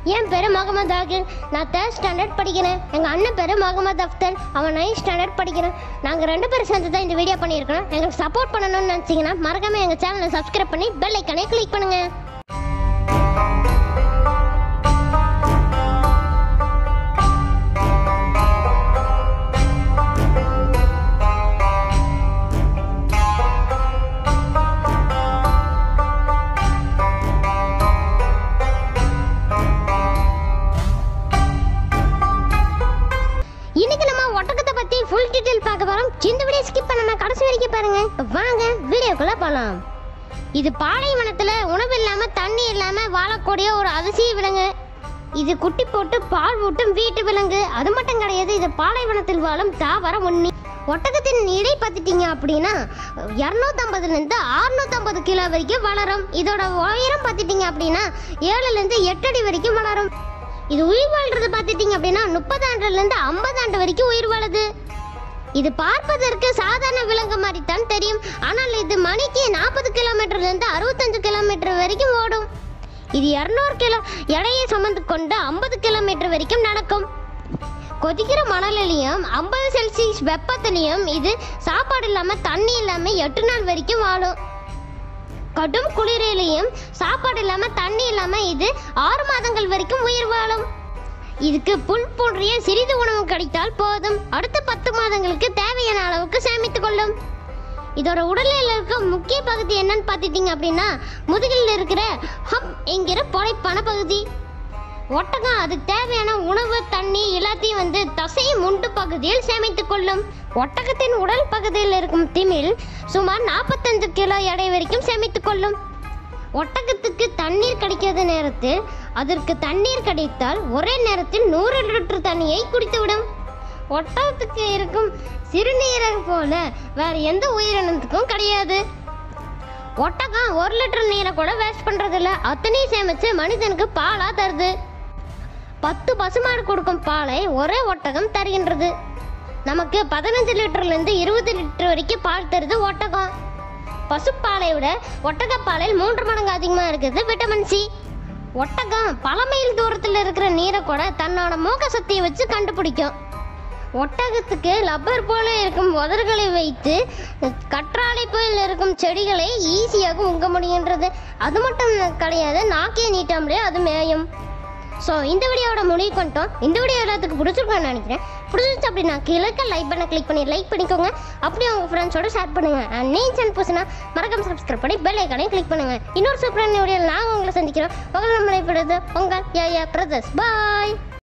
என் பேரு முகமது ஆகில் நான் தேர்ட் ஸ்டாண்டர்ட் படிக்கிறேன் எங்கள் அண்ணன் பேரு முகமது அஃப்தல் அவன் நைன்த் ஸ்டாண்டர்ட் படிக்கிறான் நாங்கள் ரெண்டு பேரும் சேர்ந்து தான் இந்த வீடியோ பண்ணியிருக்கோம் எங்களுக்கு சப்போர்ட் பண்ணணும்னு நினச்சிங்கன்னா மறக்காம எங்கள் சேனலை சப்ஸ்கிரைப் பண்ணி பெல் ஐக்கனை கிளிக் பண்ணுங்க இன்னைக்கு நம்ம ஒட்டகத்தை பத்தி ஃபுல் டீடைல் பார்க்க போறோம் இந்த வீடியோ ஸ்கிப் பண்ணாம கடைசி வரைக்கும் பாருங்க வாங்க வீடியோக்குள்ள போலாம் இது பாலைவனத்துல உணவு இல்லாம தண்ணி இல்லாம வாழக்கூடிய ஒரு அதிசய விலங்கு இது குட்டி போட்டு பால் ஊட்டும் வீட்டு விலங்கு அது மட்டும் கிடையாது இது பாலைவனத்தில் வாழும் தாவர உண்ணி ஒட்டகத்தின் இடை பார்த்துட்டீங்க அப்படின்னா இரநூத்தம்பதுலேருந்து அறுநூத்தம்பது கிலோ வரைக்கும் வளரும் இதோட உயரம் பார்த்துட்டீங்க அப்படின்னா ஏழுலேருந்து எட்டு அடி வரைக்கும் வளரும் இது உயிர் வாழ்றது பார்த்துட்டீங்க அப்படின்னா முப்பது ஆண்டுலேருந்து ஐம்பது ஆண்டு வரைக்கும் உயிர் வாழுது இது பார்ப்பதற்கு சாதாரண விலங்கு மாதிரி தான் தெரியும் ஆனால் இது மணிக்கு நாற்பது கிலோமீட்டர்லேருந்து அறுபத்தஞ்சு கிலோமீட்டர் வரைக்கும் ஓடும் இது இரநூறு கிலோ எடையை சுமந்து கொண்டு ஐம்பது கிலோமீட்டர் வரைக்கும் நடக்கும் கொதிக்கிற மணலிலையும் ஐம்பது செல்சியஸ் வெப்பத்திலையும் இது சாப்பாடு இல்லாமல் தண்ணி இல்லாமல் எட்டு நாள் வரைக்கும் வாழும் கடும் குளிரிலையும் சாப்பாடு இல்லாம தண்ணி இல்லாம இது ஆறு மாதங்கள் வரைக்கும் உயிர் வாழும் இதுக்கு புல் போன்றிய சிறிது உணவு கிடைத்தால் போதும் அடுத்த பத்து மாதங்களுக்கு தேவையான அளவுக்கு சேமித்துக் கொள்ளும் இதோட உடலில் இருக்க முக்கிய பகுதி என்னன்னு பார்த்துட்டீங்க அப்படின்னா முதுகில் இருக்கிற ஹப் என்கிற பொழைப்பான பகுதி ஒட்டகம் அதுக்கு தேவையான உணவு தண்ணி எல்லாத்தையும் வந்து தசை முண்டு பகுதியில் சேமித்துக் கொள்ளும் ஒட்டகத்தின் உடல் பகுதியில் இருக்கும் திமில் சுமார் நாற்பத்தஞ்சு கிலோ எடை வரைக்கும் சேமித்துக் கொள்ளும் ஒட்டகத்துக்கு தண்ணீர் கிடைக்காத நேரத்தில் அதற்கு தண்ணீர் கிடைத்தால் ஒரே நேரத்தில் நூறு லிட்டர் தண்ணியை குடித்துவிடும் ஒட்டகத்துக்கு இருக்கும் சிறுநீரகம் போல வேற எந்த உயிரினத்துக்கும் கிடையாது ஒட்டகம் ஒரு லிட்டர் நீரை கூட வேஸ்ட் பண்றதில்ல அத்தனையும் சேமிச்சு மனிதனுக்கு பாலா தருது பத்து பசுமாடு கொடுக்கும் பாலை ஒரே ஒட்டகம் தருகின்றது நமக்கு பதினஞ்சு லிட்டர்லேருந்து இருபது லிட்டர் வரைக்கும் பால் தருது ஒட்டகம் பசுப்பாலை விட ஒட்டகப்பாலில் மூன்று மடங்கு அதிகமாக இருக்குது விட்டமின் சி ஒட்டகம் பல மைல் தூரத்தில் இருக்கிற நீரை கூட தன்னோட மூக்க சக்தியை வச்சு கண்டுபிடிக்கும் ஒட்டகத்துக்கு லப்பர் போல இருக்கும் உதறுகளை வைத்து கற்றாழை போல் இருக்கும் செடிகளை ஈஸியாக உங்க முடிகின்றது அது மட்டும் கிடையாது நாக்கிய நீட்டாமலே அது மேயும் ஸோ இந்த வீடியோவோட முடிவு பண்ணிட்டோம் இந்த வீடியோ எல்லாத்துக்கும் பிடிச்சிருக்கோன்னு நினைக்கிறேன் பிடிச்சிருச்சு அப்படின்னா கீழே லைக் பண்ண கிளிக் பண்ணி லைக் பண்ணிக்கோங்க அப்படியே உங்கள் ஃப்ரெண்ட்ஸோட ஷேர் பண்ணுங்க அண்ட் நீ சேனல் புதுசுனா மறக்காம சப்ஸ்கிரைப் பண்ணி பெல் ஐக்கானையும் கிளிக் பண்ணுங்க இன்னொரு சூப்பரான வீடியோ நாங்கள் உங்களை சந்திக்கிறோம் உங்களை நம்மளை உங்கள் யா யா பிரதர்ஸ் பாய்